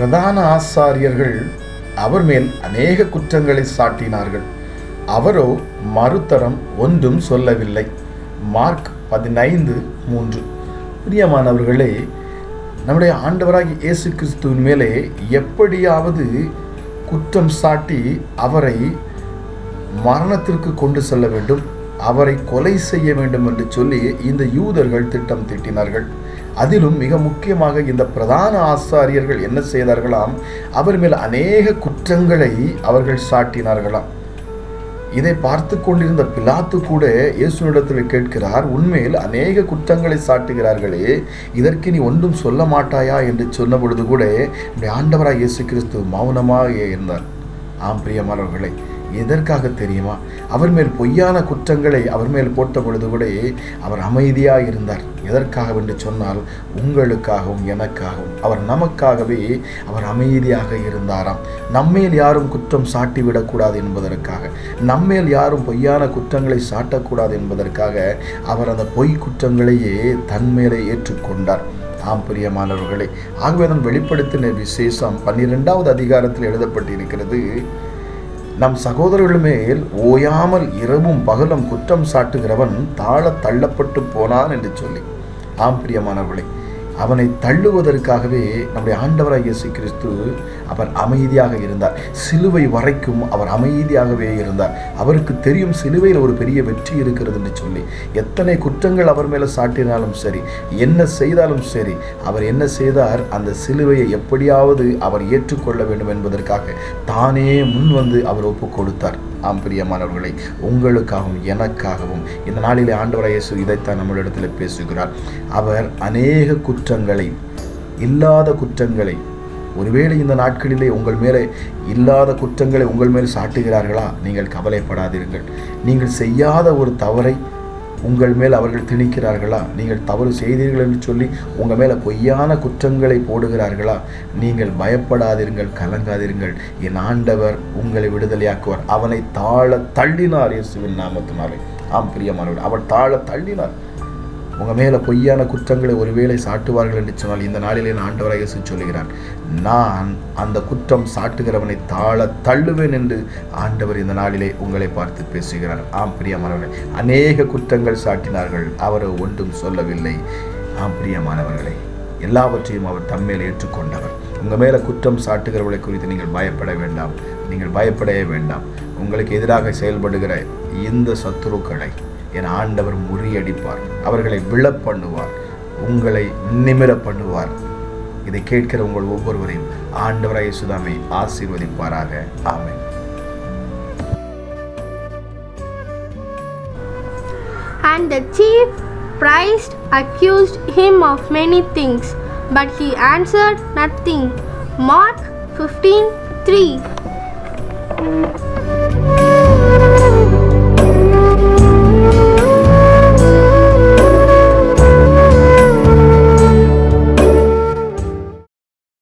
பிரதான ஆசாரியர்கள் அவர் மேல் அநேக குற்றங்களை சாட்டினார்கள் அவரோ மறுதரம் ஒன்றும் சொல்லவில்லை மார்க் பதினைந்து மூன்று பிரியமானவர்களே நம்முடைய ஆண்டவராகிய இயேசு கிறிஸ்துவின் மேலே எப்படியாவது குற்றம் சாட்டி அவரை மரணத்திற்கு கொண்டு செல்ல வேண்டும் அவரை கொலை செய்ய வேண்டும் என்று சொல்லி இந்த யூதர்கள் திட்டம் தீட்டினார்கள் அதிலும் மிக முக்கியமாக இந்த பிரதான ஆசாரியர்கள் என்ன செய்தார்களாம் அவர் மேல் அநேக குற்றங்களை அவர்கள் சாட்டினார்களாம் இதை பார்த்து கொண்டிருந்த பிலாத்து கூட இயேசுனிடத்தில் கேட்கிறார் உண்மையில் அநேக குற்றங்களை சாட்டுகிறார்களே இதற்கு நீ ஒன்றும் சொல்ல மாட்டாயா என்று சொன்ன பொழுது கூட நம்முடைய ஆண்டவராக இயேசு கிறிஸ்து மௌனமாக இருந்தார் ஆம் பிரியமானவர்களே எதற்காக தெரியுமா அவர் மேல் பொய்யான குற்றங்களை அவர் மேல் போட்ட பொழுது கூட அவர் அமைதியாக இருந்தார் எதற்காக என்று சொன்னால் உங்களுக்காகவும் எனக்காகவும் அவர் நமக்காகவே அவர் அமைதியாக இருந்தாராம் நம்மேல் யாரும் குற்றம் சாட்டிவிடக்கூடாது என்பதற்காக நம்மேல் யாரும் பொய்யான குற்றங்களை சாட்டக்கூடாது என்பதற்காக அவர் அந்த பொய் குற்றங்களையே தன்மேலே ஏற்றுக்கொண்டார் ஆம் பிரியமானவர்களே ஆகவே அதன் வெளிப்படுத்தின விசேஷம் பன்னிரெண்டாவது அதிகாரத்தில் எழுதப்பட்டிருக்கிறது நம் தள்ளப்பட்டு மேல் ஓயாமல் இரவும் பகலும் குற்றம் சாட்டுகிறவன் தாழ தள்ளப்பட்டு போனான் என்று சொல்லி ஆம் பிரியமானவர்களே அவனை தள்ளுவதற்காகவே நம்முடைய ஆண்டவராக இயேசு கிறிஸ்து அவர் அமைதியாக இருந்தார் சிலுவை வரைக்கும் அவர் அமைதியாகவே இருந்தார் அவருக்கு தெரியும் சிலுவையில் ஒரு பெரிய வெற்றி இருக்கிறது என்று சொல்லி எத்தனை குற்றங்கள் அவர் மேலே சாட்டினாலும் சரி என்ன செய்தாலும் சரி அவர் என்ன செய்தார் அந்த சிலுவையை எப்படியாவது அவர் ஏற்றுக்கொள்ள வேண்டும் என்பதற்காக தானே முன் வந்து அவர் ஒப்பு கொடுத்தார் ஆம் பிரியமானவர்களை உங்களுக்காகவும் எனக்காகவும் இந்த நாளிலே ஆண்டவராக இயேசு இதைத்தான் நம்மளிடத்தில் பேசுகிறார் அவர் அநேக குற்றங்களை இல்லாத குற்றங்களை ஒருவேளை இந்த நாட்களிலே உங்கள் மேலே இல்லாத குற்றங்களை உங்கள் மேல் சாட்டுகிறார்களா நீங்கள் கவலைப்படாதீர்கள் நீங்கள் செய்யாத ஒரு தவறை உங்கள் மேல் அவர்கள் திணிக்கிறார்களா நீங்கள் தவறு செய்தீர்கள் என்று சொல்லி உங்கள் மேலே பொய்யான குற்றங்களை போடுகிறார்களா நீங்கள் பயப்படாதீர்கள் கலங்காதீர்கள் என் ஆண்டவர் உங்களை விடுதலையாக்குவார் அவனை தாழ தள்ளினார் இயேசுவின் நாமத்தினாலே ஆம் பிரியமானவர் அவர் தாழ தள்ளினார் உங்கள் மேலே பொய்யான குற்றங்களை ஒருவேளை சாட்டுவார்கள் என்று சொன்னால் இந்த நாளிலே நான் ஆண்டவராக இயேசு சொல்லுகிறான் நான் அந்த குற்றம் சாட்டுகிறவனை தாழ தள்ளுவேன் என்று ஆண்டவர் இந்த நாளிலே உங்களை பார்த்து பேசுகிறார் ஆம் பிரியமானவர்களே அநேக குற்றங்கள் சாட்டினார்கள் அவர் ஒன்றும் சொல்லவில்லை ஆம் பிரியமானவர்களே எல்லாவற்றையும் அவர் தம்மேல் ஏற்றுக்கொண்டவர் உங்கள் மேலே குற்றம் சாட்டுகிறவர்களை குறித்து நீங்கள் பயப்பட வேண்டாம் நீங்கள் பயப்படவே வேண்டாம் உங்களுக்கு எதிராக செயல்படுகிற இந்த சத்துருக்களை என் ஆண்டவர் முறியடிப்பார் அவர்களை விழப் பண்ணுவார் உங்களை நிமிர பண்ணுவார் இதை கேட்கிற உங்கள் ஒவ்வொருவரையும் ஆண்டவராய் சுதாமை ஆசீர்வதிப்பாராக ஆமென் And the chief priest accused him of many things, but he answered nothing. Mark 15 3